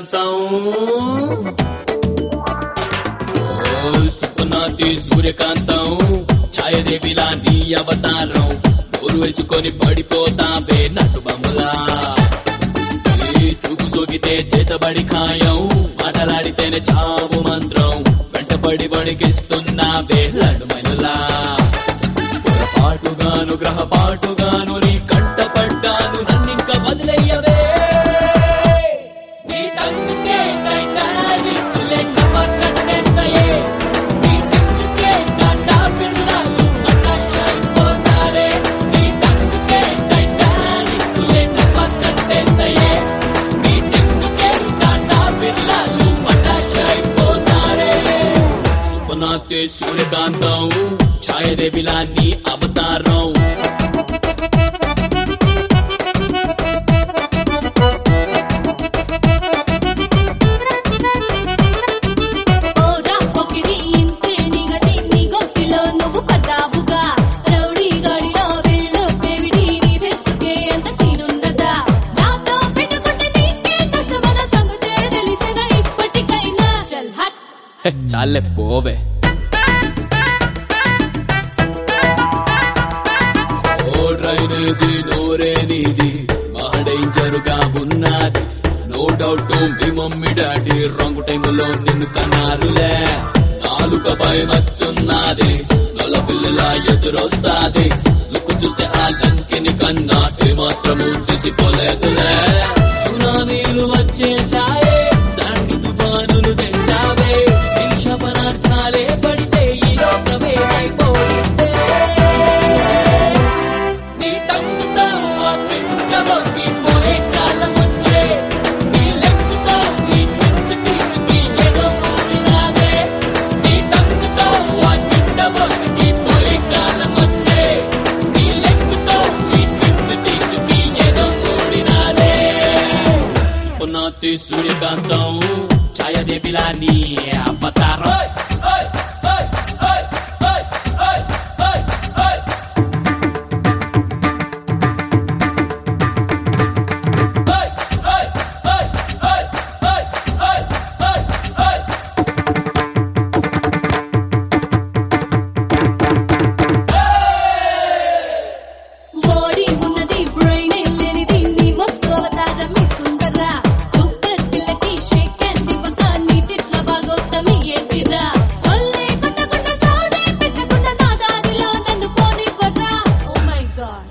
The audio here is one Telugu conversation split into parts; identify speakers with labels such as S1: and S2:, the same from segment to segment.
S1: సూర్యకాంతం ఓ సుపనాతి సూర్యకాంతం ఛాయదేవిలా నీ అవతారం నోరు వేసుకొని పడిపోతావే నటు బొమ్మలా ఈ చూపు సోకితే చేతబడి ఖాయం మాటలాడితేనే చావు మంత్రం వెంటబడి వణికిస్తున్నావే లడుమైనలా పొరపాటుగాను గ్రహపాటుగాను నీ కంట పడ్డాను నన్నింక వదిలేయవే నీ టంగుకే టైటానిక్కులే కట్టేస్తాయే నీ టంగుకే టాటా బిర్లాలు అటాషైపోతారే నీ టంగుకే టైటానిక్కులే కట్టేస్తాయే నీ టంగుకే టాటా బిర్లాలు అటాషైపోతారే సుపనాతే సూర్యకాంతం ఛాయదేవిలా నీ అవతారం
S2: ఓరా పొకిరి ఇంతే నిగది నీ గొత్తిలో నువ్వు పడ్డావుగా రౌడీ గాడిలో వెళ్ళు పెవిడి నీ ఫెస్సుకే ఎంత సీనున్నదా నాతో పెట్టుకుంటే నీకే నష్టమన సంగతే తెలిసిన ఇప్పటికైనా చల్ హట్
S1: హే, చాలే పోవే ఓ డ్రైనేజీ నోరే నీది మహా డేంజర్ గా ఉన్నది నో డౌట్ మీ మమ్మీ డాడీ రాంగ్ టైంలో నిన్ను కన్నారులే నాలుకపై మచ్చున్నది నల్ల పిల్లల ఎదురొస్తాది లుక్కు చూస్తే ఆ లంకిని కన్నా ఏమాత్రము తీసిపోలేదులే సునామీలు వచ్చేసాయే శాంతి తుఫానులు తెచ్చావే విష పదార్థాలే పడితే ఈ లోకమే అయిపోయిందే నీ టంగుతో ఆ పిండ బస్కి పోయే కాలం వచ్చే నీ లెక్కుతో ఈ పిచ్చి పీసుకి ఏదో కూడినాదే నీ టంగుతో ఆ పిండ బస్కి పోయే కాలం వచ్చే నీ లెక్కుతో ఈ పిచ్చి పీసుకి ఏదో కూడినాదే సుపనాతి సూర్యకాంతం ఛాయాదేవిలా నీ అవతారం
S2: ఓడి ఉన్నది బ్రెయిన్ లేనిది నీ మొత్తం అవతారం మీ సుందర సూపర్ పిల్లకి షేక్ అండ్ ఇవ్వక నీ తిట్ల బాగోత్తమి ఏంటిరా సొల్లే కొట్టకుండా సోదే పెట్టకుండా నా దారిలో నన్ను పోనివ్వరా ఓ మై గాడ్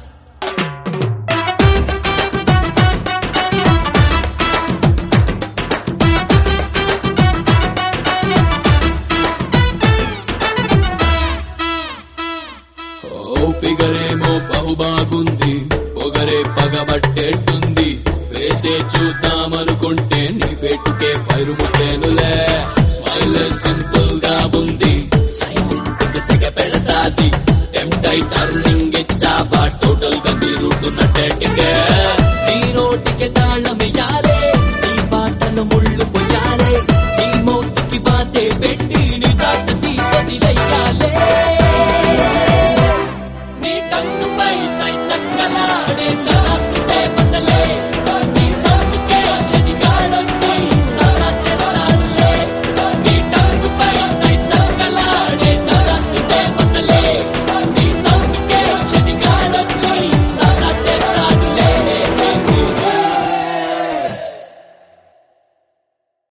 S1: ఓ ఫిగరేమో బహు బాగుంది పొగరే పగబట్టేట్టుంది ఫేసే చూద్దామనుకుంటే నీ పెట్టుకే ఫైరు ముట్టేనులే స్మైల్ సింపుల్ గా ఉంది సైలెంట్ సిగ పెడతాది టెంప్టై టర్నింగ్